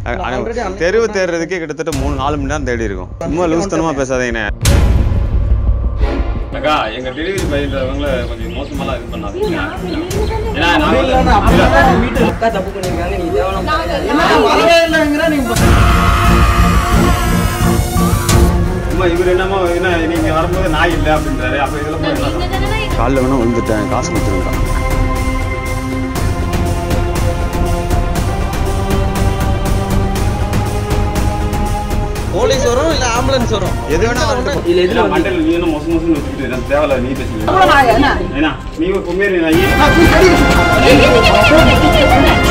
already அன்னைக்கு தெருவு தேடுறதுக்கே கிட்டத்தட்ட மூணு நாலு மணி நேரம் தேடி இருக்கும் சும்மா லூஸ்தனமா பேசாதீங்கண்ணே அக்கா எங்க டெலிவரி பையன்றவங்கள கொஞ்சம் மோசமாலாம் இது பண்ணாதீங்க ஏன்னா நான் இல்ல, இல்ல, அப்படிதான் நீ வீட்டு அக்கா தப்பு பண்ணிருக்காங்க நீ தேவலாம் என்ன வரவே இல்லைங்கிற நீ சும்மா இவர் என்னமோ என்ன நீங்க வரும்போது நாய் இல்லை அப்படின்றாரு அப்ப இதுல போய் என்ன சொல்றது? காலைல வேணா வந்துட்டேன் காசு கொடுத்துருக்கா போலீஸ் வரும் இல்ல ஆம்புலன்ஸ் வரும் எது வேணா வரட்டும். இல்ல எதுல ஏன்னா வந்து மண்டையில நீ என்ன மொசு மொசுன்னு வச்சுக்கிட்டு எனக்கு தேவையில்ல நீ பேசுங்க என்ன ஏன்னா நீ ஒரு கும்மேரி நாய் நான் போய் கடி வச்சு-